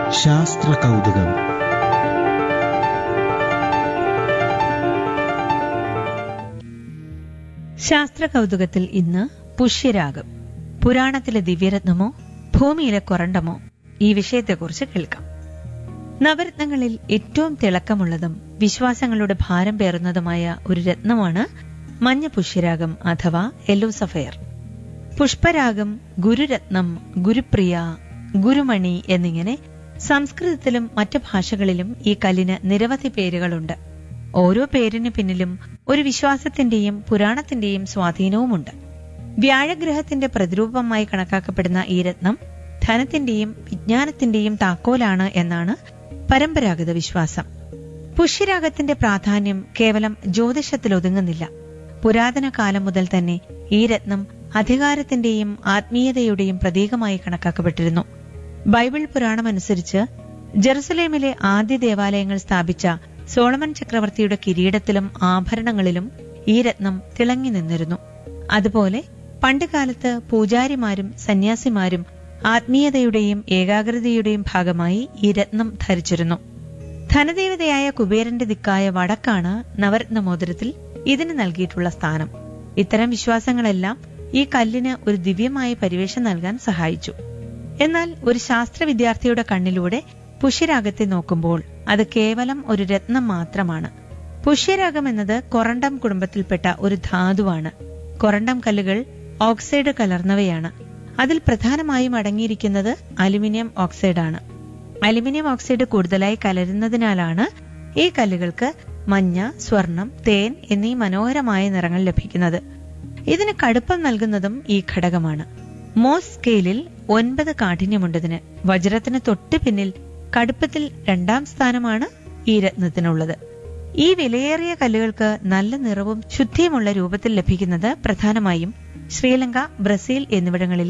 ശാസ്ത്ര കൗതുകം ശാസ്ത്ര കൗതുകത്തിൽ ഇന്ന് പുഷ്യരാഗം പുരാണത്തിലെ ദിവ്യരത്നമോ ഭൂമിയിലെ കൊറണ്ടമോ ഈ വിഷയത്തെക്കുറിച്ച് കേൾക്കാം നവരത്നങ്ങളിൽ ഏറ്റവും തിളക്കമുള്ളതും വിശ്വാസങ്ങളുടെ ഭാരം പേറുന്നതുമായ ഒരു രത്നമാണ് മഞ്ഞ പുഷ്യരാഗം അഥവാ യെല്ലോ സഫയർ പുഷ്പരാഗം ഗുരുരത്നം ഗുരുപ്രിയ ഗുരുമണി എന്നിങ്ങനെ സംസ്കൃതത്തിലും മറ്റു ഭാഷകളിലും ഈ കല്ലിന് നിരവധി പേരുകളുണ്ട് ഓരോ പേരിന് പിന്നിലും ഒരു വിശ്വാസത്തിന്റെയും പുരാണത്തിന്റെയും സ്വാധീനവുമുണ്ട് വ്യാഴഗ്രഹത്തിന്റെ പ്രതിരൂപമായി കണക്കാക്കപ്പെടുന്ന ഈ രത്നം ധനത്തിന്റെയും വിജ്ഞാനത്തിന്റെയും താക്കോലാണ് എന്നാണ് പരമ്പരാഗത വിശ്വാസം പുഷ്യരാഗത്തിന്റെ പ്രാധാന്യം കേവലം ജ്യോതിഷത്തിൽ ഒതുങ്ങുന്നില്ല പുരാതന കാലം മുതൽ തന്നെ ഈ രത്നം അധികാരത്തിന്റെയും ആത്മീയതയുടെയും പ്രതീകമായി കണക്കാക്കപ്പെട്ടിരുന്നു ബൈബിൾ പുരാണമനുസരിച്ച് ജെറുസലേമിലെ ആദ്യ ദേവാലയങ്ങൾ സ്ഥാപിച്ച സോളമൻ ചക്രവർത്തിയുടെ കിരീടത്തിലും ആഭരണങ്ങളിലും ഈ രത്നം തിളങ്ങി നിന്നിരുന്നു അതുപോലെ പണ്ടുകാലത്ത് പൂജാരിമാരും സന്യാസിമാരും ആത്മീയതയുടെയും ഏകാഗ്രതയുടെയും ഭാഗമായി ഈ രത്നം ധരിച്ചിരുന്നു ധനദേവതയായ കുബേരന്റെ ദിക്കായ വടക്കാണ് നവരത്ന മോതിരത്തിൽ ഇതിന് നൽകിയിട്ടുള്ള സ്ഥാനം ഇത്തരം വിശ്വാസങ്ങളെല്ലാം ഈ കല്ലിന് ഒരു ദിവ്യമായ പരിവേഷം നൽകാൻ സഹായിച്ചു എന്നാൽ ഒരു ശാസ്ത്ര വിദ്യാർത്ഥിയുടെ കണ്ണിലൂടെ പുഷ്യരാഗത്തെ നോക്കുമ്പോൾ അത് കേവലം ഒരു രത്നം മാത്രമാണ് പുഷ്യരാഗം എന്നത് കൊറണ്ടം കുടുംബത്തിൽപ്പെട്ട ഒരു ധാതുവാണ് കൊറണ്ടം കല്ലുകൾ ഓക്സൈഡ് കലർന്നവയാണ് അതിൽ പ്രധാനമായും അടങ്ങിയിരിക്കുന്നത് അലുമിനിയം ഓക്സൈഡാണ് അലുമിനിയം ഓക്സൈഡ് കൂടുതലായി കലരുന്നതിനാലാണ് ഈ കല്ലുകൾക്ക് മഞ്ഞ സ്വർണം തേൻ എന്നീ മനോഹരമായ നിറങ്ങൾ ലഭിക്കുന്നത് ഇതിന് കടുപ്പം നൽകുന്നതും ഈ ഘടകമാണ് മോസ് സ്കെയിലിൽ ഒൻപത് കാഠിന്യമുണ്ടതിന് വജ്രത്തിന് തൊട്ട് പിന്നിൽ കടുപ്പത്തിൽ രണ്ടാം സ്ഥാനമാണ് ഈ രത്നത്തിനുള്ളത് ഈ വിലയേറിയ കല്ലുകൾക്ക് നല്ല നിറവും ശുദ്ധിയുമുള്ള രൂപത്തിൽ ലഭിക്കുന്നത് പ്രധാനമായും ശ്രീലങ്ക ബ്രസീൽ എന്നിവിടങ്ങളിലെ